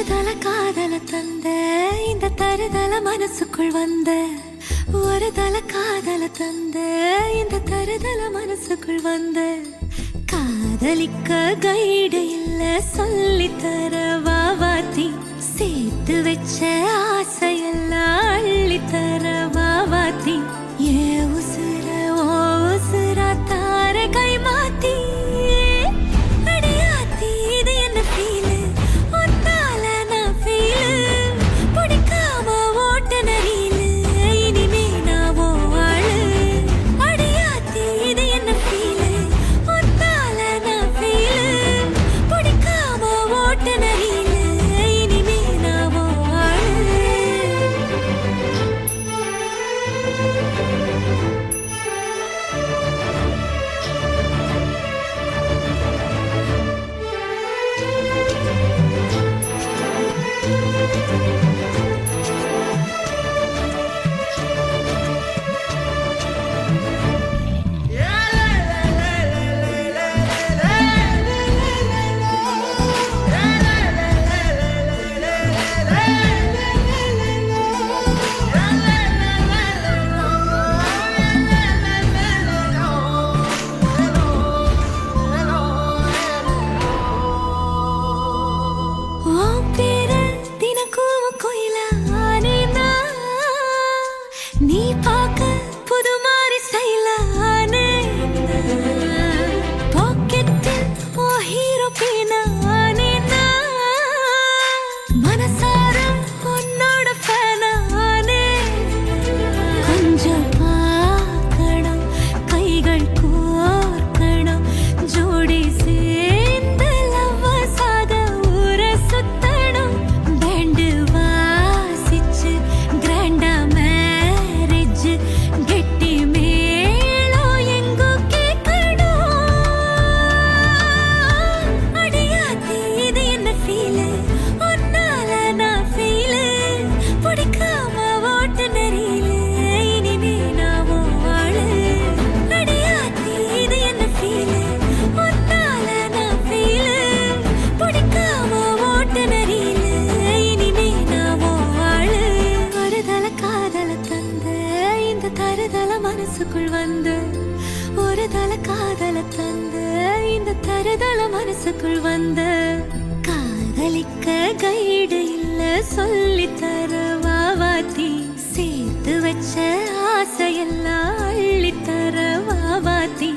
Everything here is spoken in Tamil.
தருதல காதல தந்த இந்த தருதல மனசுக்குள் வந்த ஒரு தல காதல தந்த இந்த தருதல மனசுக்குள் வந்த காதலிக்க கைடு இல்ல சொல்லி தர வாவாத்தி சேர்த்து வச்ச ஆசையெல்லாம் அள்ளி தர வாவாத்தி ஏ உசுர ஓ உசுரா தார கை மாத்தி அடியாத்தி இது என்ன ஃபீலு ஒத்தால நான் ஃபீலு பிடிக்காம ஓட்டுன ரீலு இனிமே நான் ஓ ஆளு அடியாத்தி இது என்ன ஃபீலு ஒத்தால நான் ஃபீலு பிடிக்காம ஓட்டுன ரீலு இனிமே நான் ஓ ஆளு உன் பேர தினக்கும் கோயிலா ஆனேனா? நீ பார்க்க புது மாதிரி ஸ்டைலா ஆனேனா? பாக்கெட்டில் உன் hero pin ஆ ஆனேனா? மனசார உன்னோட fan ஆ ஆனேனா? கொஞ்சம் பார்க்கணும், கைகள் கோர்க்கணும், ஜோடி சேர்ந்து lovers ஆக ஊரை சுத்தணும். band வாசிச்சு grand ஆ marriage, கெட்டி மேளம் எங்கோ கேட்கணும். அடியாத்தி இது என்ன feel? உன்னால நான் feel. பிடிக்காம ஓட்டுன reel. இனிமே நான் உன் ஆளு. அடியாத்தி இது என்ன feel? உன்னால நான் feel. பிடிக்காம ஓட்டுன reel. இனிமே நான் உன் ஆளு. ஒருதல காதல தந்த இந்த தருதல மனசுக்குள் வந்து ஒரு தல காதல தந்த இந்த தருதல மனசுக்குள் வந்த காதலிக்க கைடு இல்ல சொல்லி தர வாவாத்தி சேர்த்து வச்ச ஆசையெல்லாம் அள்ளி தர வாவாத்தி